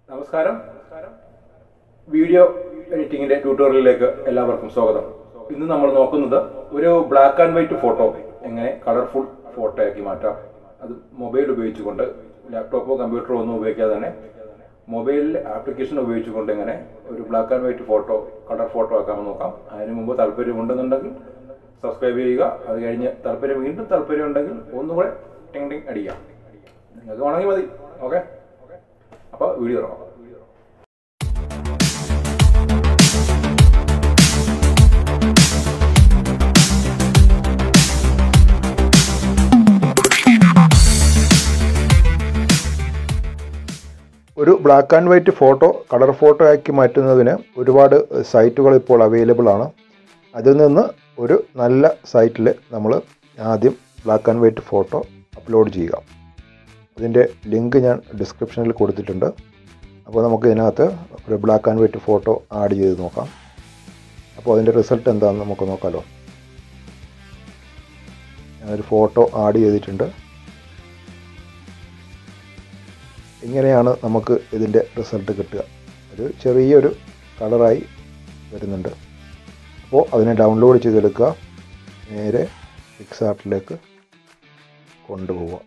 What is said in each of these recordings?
നമസ്കാരം വീഡിയോ എഡിറ്റിംഗിന്റെ ട്യൂട്ടോറിയലിലേക്ക് എല്ലാവർക്കും സ്വാഗതം ഇന്ന് നമ്മൾ നോക്കുന്നത് ഒരു ബ്ലാക്ക് ആൻഡ് വൈറ്റ് ഫോട്ടോ എങ്ങനെ കളർഫുൾ ഫോട്ടോ ആക്കി മാറ്റാം അത് മൊബൈൽ ഉപയോഗിച്ചുകൊണ്ട് ലാപ്ടോപ്പോ കമ്പ്യൂട്ടറോ ഒന്നും ഉപയോഗിക്കാതെ തന്നെ മൊബൈലിൽ ആപ്ലിക്കേഷൻ ഉപയോഗിച്ചുകൊണ്ട് എങ്ങനെ ഒരു black and white photo colour photo ആക്കാമെന്ന് നോക്കാം അതിന് മുമ്പ് താല്പര്യമുണ്ടെന്നുണ്ടെങ്കിൽ സബ്സ്ക്രൈബ് ചെയ്യുക അത് കഴിഞ്ഞ് താല്പര്യം വീണ്ടും താല്പര്യം ഉണ്ടെങ്കിൽ ഒന്നുകൂടെ ടിങ് ടിങ് അടിക്കാം നിങ്ങൾക്ക് വേണമെങ്കിൽ മതി ഓക്കെ അപ്പോൾ വീഡിയോ തുടങ്ങാം ഒരു black and white photo colour photo ആക്കി മാറ്റുന്നതിന് ഒരുപാട് സൈറ്റുകൾ ഇപ്പോൾ അവൈലബിൾ ആണ് അതിൽ നിന്ന് ഒരു നല്ല സൈറ്റിൽ നമ്മൾ ആദ്യം black and white photo upload ചെയ്യുക അതിൻ്റെ ലിങ്ക് ഞാൻ ഡിസ്ക്രിപ്ഷനിൽ കൊടുത്തിട്ടുണ്ട് അപ്പോൾ നമുക്ക് ഇതിനകത്ത് ഒരു black and white photo add ചെയ്ത് നോക്കാം അപ്പോൾ അതിൻ്റെ റിസൾട്ട് എന്താണെന്ന് നമുക്ക് നോക്കാമല്ലോ ഞാനൊരു ഫോട്ടോ ആഡ് ചെയ്തിട്ടുണ്ട് ഇങ്ങനെയാണ് നമുക്ക് ഇതിൻ്റെ റിസൾട്ട് കിട്ടുക ഒരു ചെറിയൊരു കളറായി വരുന്നുണ്ട് അപ്പോൾ അതിനെ ഡൗൺലോഡ് ചെയ്തെടുക്കുക നേരെ പിക്സാർട്ടിലേക്ക് കൊണ്ടുപോവുക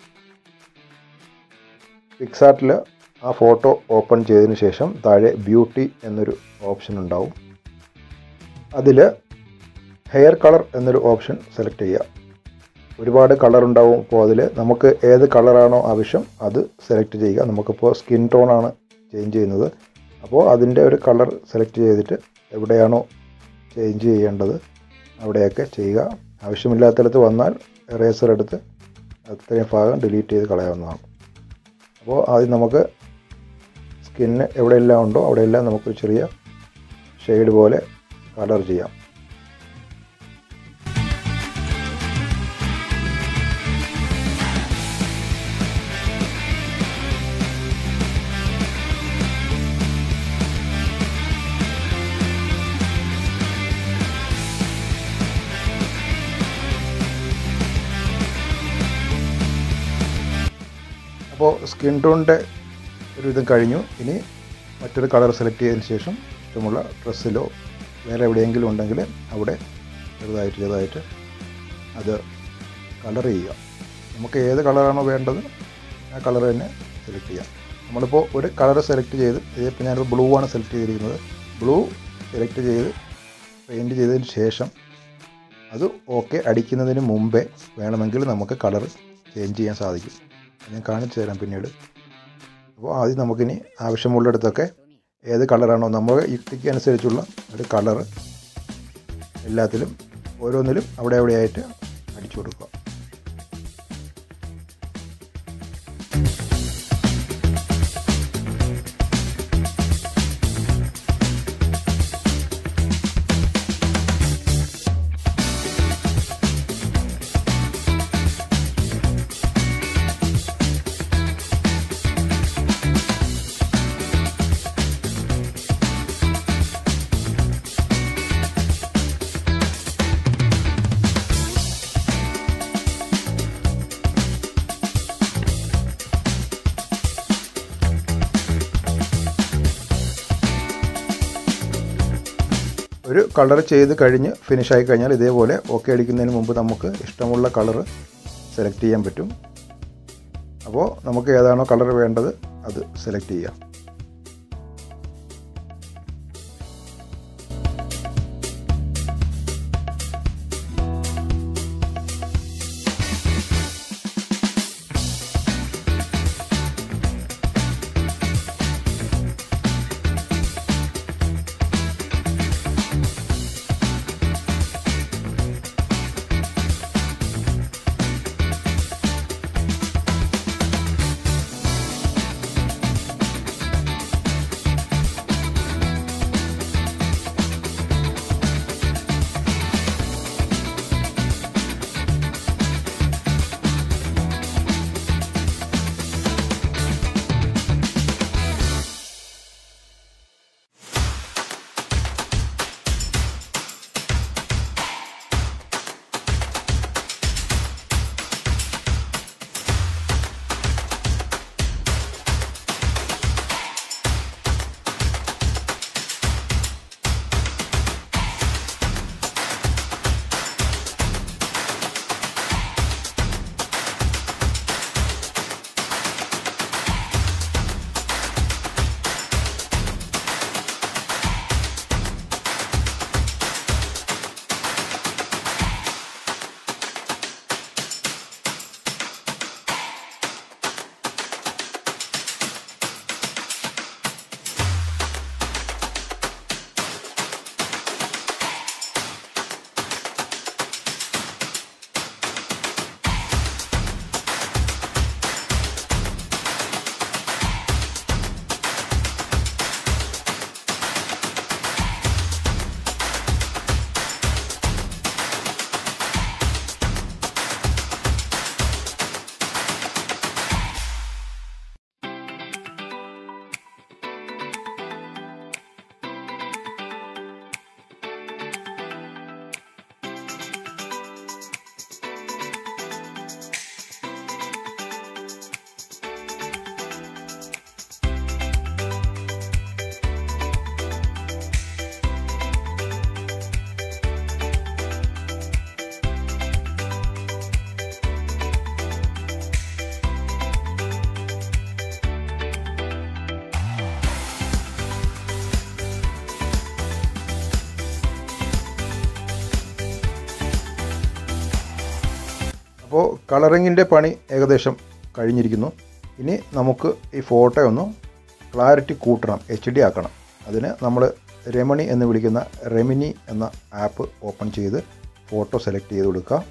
പിക്സാർട്ടിൽ ആ ഫോട്ടോ ഓപ്പൺ ചെയ്തതിന് ശേഷം താഴെ ബ്യൂട്ടി എന്നൊരു ഓപ്ഷൻ ഉണ്ടാവും അതിൽ ഹെയർ കളർ എന്നൊരു ഓപ്ഷൻ സെലക്ട് ചെയ്യുക ഒരുപാട് കളർ ഉണ്ടാവും അപ്പോൾ അതിൽ നമുക്ക് ഏത് കളറാണോ ആവശ്യം അത് സെലക്ട് ചെയ്യുക നമുക്കിപ്പോൾ സ്കിൻ ടോണാണ് ചേഞ്ച് ചെയ്യുന്നത് അപ്പോൾ അതിൻ്റെ ഒരു കളർ സെലക്ട് ചെയ്തിട്ട് എവിടെയാണോ ചേഞ്ച് ചെയ്യേണ്ടത് അവിടെയൊക്കെ ചെയ്യുക ആവശ്യമില്ലാത്തിടത്ത് വന്നാൽ എറേസർ എടുത്ത് അത്രയും ഭാഗം ഡിലീറ്റ് ചെയ്ത് കളയാവുന്നതാണ് അപ്പോൾ ആദ്യം നമുക്ക് സ്കിന്ന് എവിടെയെല്ലാം ഉണ്ടോ അവിടെയെല്ലാം നമുക്ക് ചെറിയ ഷെയ്ഡ് പോലെ കളർ ചെയ്യാം അപ്പോൾ സ്കിൻ ടോണിൻ്റെ ഒരു ഇതും കഴിഞ്ഞു ഇനി മറ്റൊരു കളർ സെലക്ട് ചെയ്തതിന് ശേഷം ഇഷ്ടമുള്ള ഡ്രസ്സിലോ വേറെ എവിടെയെങ്കിലും ഉണ്ടെങ്കിൽ അവിടെ ചെറുതായിട്ട് ചെറുതായിട്ട് അത് കളർ ചെയ്യുക നമുക്ക് ഏത് കളറാണോ വേണ്ടത് ആ കളർ തന്നെ സെലക്ട് ചെയ്യാം നമ്മളിപ്പോൾ ഒരു കളർ സെലക്ട് ചെയ്ത് ഇതിപ്പോൾ ഞാനിപ്പോൾ ബ്ലൂ ആണ് സെലക്ട് ചെയ്തിരിക്കുന്നത് ബ്ലൂ സെലക്ട് ചെയ്ത് പെയിൻറ്റ് ചെയ്തതിന് ശേഷം അത് ഓക്കെ അടിക്കുന്നതിന് മുമ്പേ വേണമെങ്കിൽ നമുക്ക് കളർ ചേഞ്ച് ചെയ്യാൻ സാധിക്കും ഞാൻ കാണിച്ചു തരാം പിന്നീട് അപ്പോൾ ആദ്യം നമുക്കിനി ആവശ്യമുള്ളിടത്തൊക്കെ ഏത് കളറാണോ നമ്മുടെ യുക്തിക്ക് അനുസരിച്ചുള്ള ഒരു കളറ് എല്ലാത്തിലും ഓരോന്നിലും അവിടെ അവിടെയായിട്ട് അടിച്ചു കൊടുക്കുക ഒരു കളർ ചെയ്ത് കഴിഞ്ഞ് ഫിനിഷായി കഴിഞ്ഞാൽ ഇതേപോലെ ഓക്കെ അടിക്കുന്നതിന് മുമ്പ് നമുക്ക് ഇഷ്ടമുള്ള കളർ സെലക്ട് ചെയ്യാൻ പറ്റും അപ്പോൾ നമുക്ക് ഏതാണോ കളർ വേണ്ടത് അത് സെലക്ട് ചെയ്യാം അപ്പോൾ കളറിങ്ങിൻ്റെ പണി ഏകദേശം കഴിഞ്ഞിരിക്കുന്നു ഇനി നമുക്ക് ഈ ഫോട്ടോ ഒന്ന് ക്ലാരിറ്റി കൂട്ടണം എച്ച് ഡി ആക്കണം അതിന് നമ്മൾ രമണി എന്ന് വിളിക്കുന്ന റെമിനി എന്ന ആപ്പ് ഓപ്പൺ ചെയ്ത് ഫോട്ടോ സെലക്ട് ചെയ്ത് കൊടുക്കുക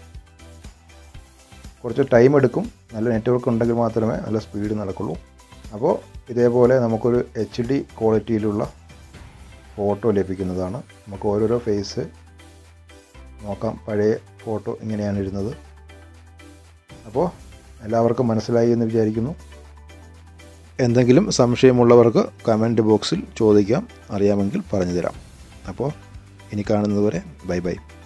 കുറച്ച് ടൈം എടുക്കും നല്ല നെറ്റ്വർക്ക് ഉണ്ടെങ്കിൽ മാത്രമേ നല്ല സ്പീഡ് നടക്കുള്ളൂ അപ്പോൾ ഇതേപോലെ നമുക്കൊരു എച്ച് ഡി ക്വാളിറ്റിയിലുള്ള ഫോട്ടോ ലഭിക്കുന്നതാണ് നമുക്ക് ഓരോരോ ഫേസ് നോക്കാം പഴയ ഫോട്ടോ ഇങ്ങനെയാണ് ഇരുന്നത് അപ്പോൾ എല്ലാവർക്കും മനസ്സിലായി എന്ന് വിചാരിക്കുന്നു എന്തെങ്കിലും സംശയമുള്ളവർക്ക് കമൻറ്റ് ബോക്സിൽ ചോദിക്കാം അറിയാമെങ്കിൽ പറഞ്ഞു തരാം അപ്പോൾ ഇനി കാണുന്നതുവരെ ബൈ ബൈ